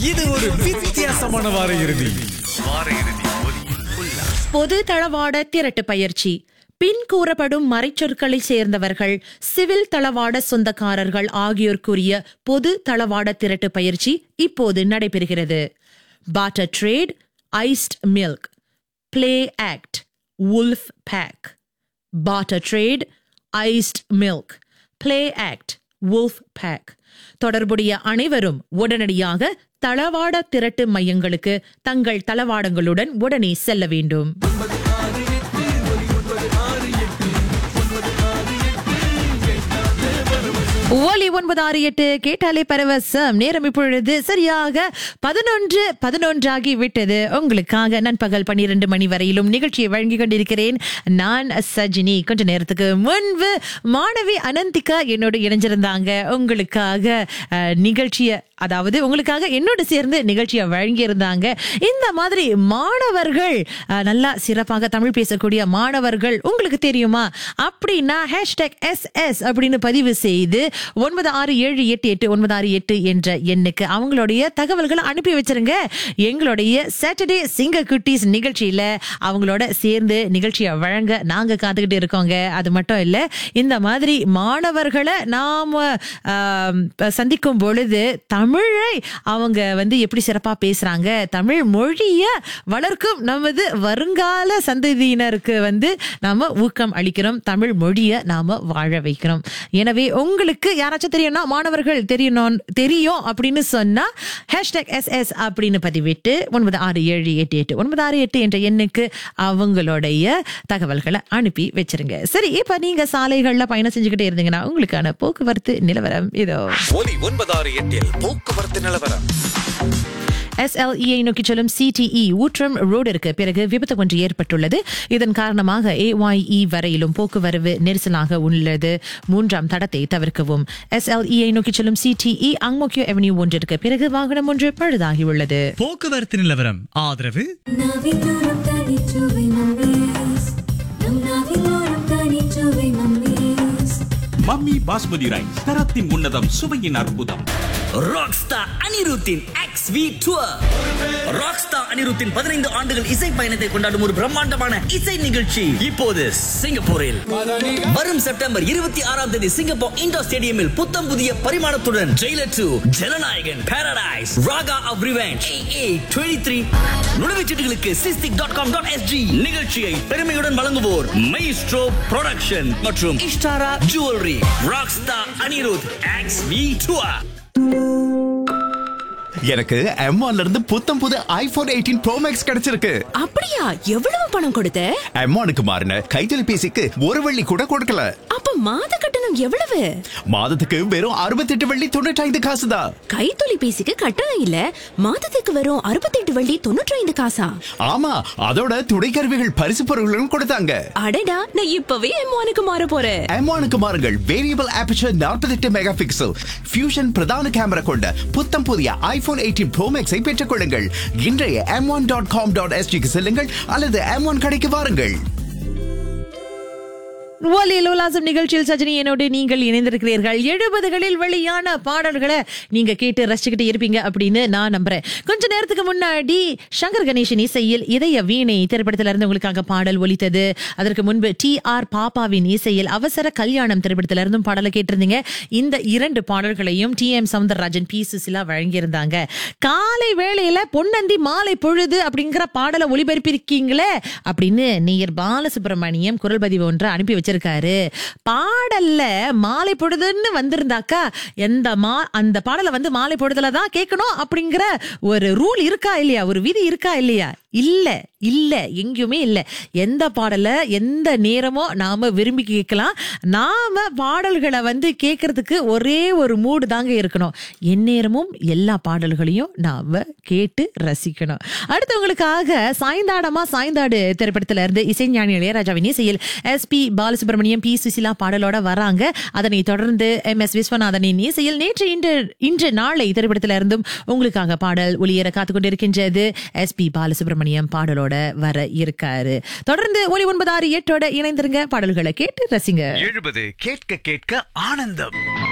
இது ஒரு வித்தியாசமான வார இறுதி பொது தளவாட திரட்டு பயிற்சி பின் கூறப்படும் மறைச்சொற்களை சேர்ந்தவர்கள் சிவில் தளவாட சொந்தக்காரர்கள் ஆகியோர் கூறிய பொது தளவாட திரட்டு பயிற்சி இப்போது நடைபெறுகிறது potter trade iced milk play act wolf pack potter trade iced milk play act wolf pack தொடர்புடைய அனைவரும் உடனடியாக தளவாட திரட்டு மையங்களுக்கு தங்கள் தளவாடங்களுடன் உடனே செல்ல வேண்டும் ஓலி ஒன்பது ஆறு எட்டு கேட்டாலே பரவசம் நேரம் இப்பொழுது சரியாக பதினொன்று பதினொன்றாகி விட்டது உங்களுக்காக நண்பகல் பன்னிரண்டு மணி வரையிலும் நிகழ்ச்சியை வழங்கி கொண்டிருக்கிறேன் நான் சஜினி கொஞ்ச நேரத்துக்கு முன்பு மாணவி அனந்திகா என்னோடு இணைஞ்சிருந்தாங்க உங்களுக்காக அஹ், நிகழ்ச்சியை அதாவது உங்களுக்காக என்னோடு சேர்ந்து நிகழ்ச்சியை வழங்கியிருந்தாங்க இந்த மாதிரி மாணவர்கள் அஹ், நல்லா சிறப்பாக தமிழ் பேசக்கூடிய மாணவர்கள் உங்களுக்கு தெரியுமா அப்படின்னா ஹேஷ்டேக் எஸ் எஸ் அப்படின்னு பதிவு செய்து ஒன்பது ஆறு ஏழு எட்டு எட்டு ஒன்பது ஆறு எட்டு என்ற எண்ணுக்கு அவங்களுடைய தகவல்களை அனுப்பி வச்சிருங்க எங்களுடைய சாட்டர்டே சிங்க குட்டீஸ் நிகழ்ச்சியில அவங்களோட சேர்ந்து நிகழ்ச்சியை வழங்க நாங்க காத்துக்கிட்டு இருக்கோங்க அது மட்டும் இல்ல இந்த மாதிரி மாணவர்களை நாம ஆம், சந்திக்கும் பொழுது தமிழை அவங்க வந்து எப்படி சிறப்பா பேசுறாங்க தமிழ் மொழிய வளர்க்கும் நமது வருங்கால சந்ததியினருக்கு வந்து நாம ஊக்கம் அளிக்கிறோம் தமிழ் மொழிய நாம வாழ வைக்கிறோம் எனவே உங்களுக்கு யாராச்சும் தெரியும்னா மாணவர்கள் தெரியணும் தெரியும் அப்படின்னு சொன்னா ஹேஷ்டாக் எஸ் எஸ் அப்படின்னு பதிவிட்டு ஒன்பது ஆறு ஏழு எட்டு எட்டு ஒன்பது ஆறு எட்டு என்ற எண்ணுக்கு அவங்களுடைய தகவல்களை அனுப்பி வச்சிருங்க சரி இப்ப நீங்க சாலைகள்ல பயணம் செஞ்சுக்கிட்டே இருந்தீங்கன்னா உங்களுக்கான போக்குவரத்து நிலவரம் இதோ ஒலி ஒன்பதாறு எட்டில் போக்குவரத்து நிலவரம் எஸ்எல்இஐ நோக்கி செல்லும் சிடிஇ ஊற்றம் ரோடிற்கு பிறகு விபத்து ஒன்று ஏற்பட்டுள்ளது இதன் காரணமாக ஏஒய்இ வரையிலும் போக்குவரவு நெரிசலாக உள்ளது மூன்றாம் தடத்தை தவிர்க்கவும் எஸ்எல்இஐ நோக்கி செல்லும் சிடிஇ அங்மோக்கியோ அவென்யூ ஒன்றிற்கு பிறகு வாகனம் ஒன்று பழுதாகியுள்ளது போக்குவரத்து நிலவரம் ஆதரவு நாவிலோரம் தனிச்சுவை மம்மீஸ் நம் நாவிலோரம் தனிச்சுவை மம்மீஸ் மம்மி பாஸ்மதி ரைஸ் தரத்தின் உன்னதம் சுவையின் அற்புதம் ராக்ஸ்டார் அனிருத்தின் எக்ஸ் வி டூர் ராக்ஸ்டார் அனிருத்தின் பதினைந்து ஆண்டுகள் இசை பயணத்தை கொண்டாடும் ஒரு பிரம்மாண்டமான இசை நிகழ்ச்சி இப்போது சிங்கப்பூரில் வரும் செப்டம்பர் இருபத்தி ஆறாம் தேதி சிங்கப்பூர் இண்டோர் ஸ்டேடியமில் புத்தம் புதிய பரிமாணத்துடன் Jailer two Jananayagan Paradise raga of revenge A twenty three நுழைவுச்சீட்டுகளுக்கு Sistic dot com dot SG நிகழ்ச்சியை பெருமையுடன் வழங்குவோர் மைஸ்ட்ரோ ப்ரொடக்ஷன் மற்றும் Ishtara jewellery rockstar Anirudh X V tour எனக்கு M1 ல இருந்து புத்தம் புது ஐபோன் எயிட்டீன் ப்ரோ மேக்ஸ் கிடைச்சிருக்கு அப்படியா எவ்வளவு பணம் கொடுத்த M1க்கு மாறின கைத்தொலைபேசிக்கு ஒரு வெள்ளி கூட கொடுக்கல அப்ப மாத கட்டணம் எவ்வளவு மாதத்துக்கு வெறும் அறுபத்தெட்டு வெள்ளி தொண்ணூற்றி ஐந்து காசு தான் கைத்தொலைபேசிக்கு கட்டணம் இல்ல மாதத்துக்கு வரும் அறுபத்தெட்டு வள்ளி தொண்ணூற்றி ஐந்து காசா ஆமா அதோட துணைக்கருவிகள் பரிசு பொருட்களும் கொடுத்தாங்க அடடா நான் இப்பவே எம்மானுக்கு மாற போறேன் M1க்கு மாறுங்கள் variable aperture 48 mega pixel fusion பிரதான கேமரா கொண்ட புத்தம் புதிய ஐபோன் எயிட்டீன் ப்ரோ மேக்ஸை பெற்றுக் கொள்ளுங்கள் இன்றைய M one dot com dot எஸ்டிக்கு செல்லுங்கள் அல்லது எம் ஒன் கடைக்கு வாருங்கள் ஒலியில் உலாசம் நிகழ்ச்சியில் சஜினி என்னோடு நீங்கள் இணைந்திருக்கிறீர்கள் எழுபதுகளில் வெளியான பாடல்களை நீங்க கேட்டு ரசிச்சுக்கிட்டு இருப்பீங்க அப்படின்னு நான் நம்புறேன் கொஞ்ச நேரத்துக்கு முன்னாடி சங்கர் கணேசன் இசையில் இதய வீணை திரைப்படத்துல இருந்து உங்களுக்காக பாடல் ஒலித்தது அதற்கு முன்பு டி ஆர் பாப்பாவின் இசையில் அவசர கல்யாணம் திரைப்படத்துல இருந்தும் பாடலை கேட்டிருந்தீங்க இந்த இரண்டு பாடல்களையும் T M Soundararajan P Susheela வழங்கியிருந்தாங்க காலை வேளையில பொன்னந்தி மாலை பொழுது அப்படிங்கிற பாடலை ஒளிபரப்பியிருக்கீங்களே அப்படின்னு நேயர் பாலசுப்ரமணியம் குரல் பதிவு ஒன்று அனுப்பி வச்சிருக்காரு பாடல்ல மாலை பொழுதுன்னு வந்திருந்தாக்கா எந்த மா அந்த பாடலை வந்து மாலை பொழுதுல தான் கேட்கணும் அப்படிங்கிற ஒரு ரூல் இருக்கா இல்லையா ஒரு விதி இருக்கா இல்லையா இல்ல இல்ல எங்கேயுமே இல்ல எந்த பாடலை எந்த நேரமோ நாம விரும்பி கேட்கலாம் நாம பாடல்களை வந்து கேட்கறதுக்கு ஒரே ஒரு மூடு தாங்க இருக்கணும் எந்நேரமும் எல்லா பாடல்களையும் நாம கேட்டு ரசிக்கணும் அடுத்தவங்களுக்காக சாய்ந்தாடமா சாய்ந்தாடு திரைப்படத்துல இருந்து இசைஞானி இளையராஜாவின் இசையில் S P Balasubrahmanyam P Susheela பாடலோட வராங்க அதனை தொடர்ந்து எம் எஸ் விஸ்வநாதனின் இசையில் நேற்று இன்று இன்று நாளை திரைப்படத்துல இருந்தும் உங்களுக்காக பாடல் ஒளியேற காத்துக் கொண்டிருக்கின்றது எஸ் பி பாலசுப்ரமணியம் பாடலோட வர இருக்காரு தொடர்ந்து ஒளி ஒன்பது ஆறு எட்டோட இணைந்திருங்க பாடல்களை கேட்டு ரசிங்க எழுபது கேட்க கேட்க ஆனந்தம்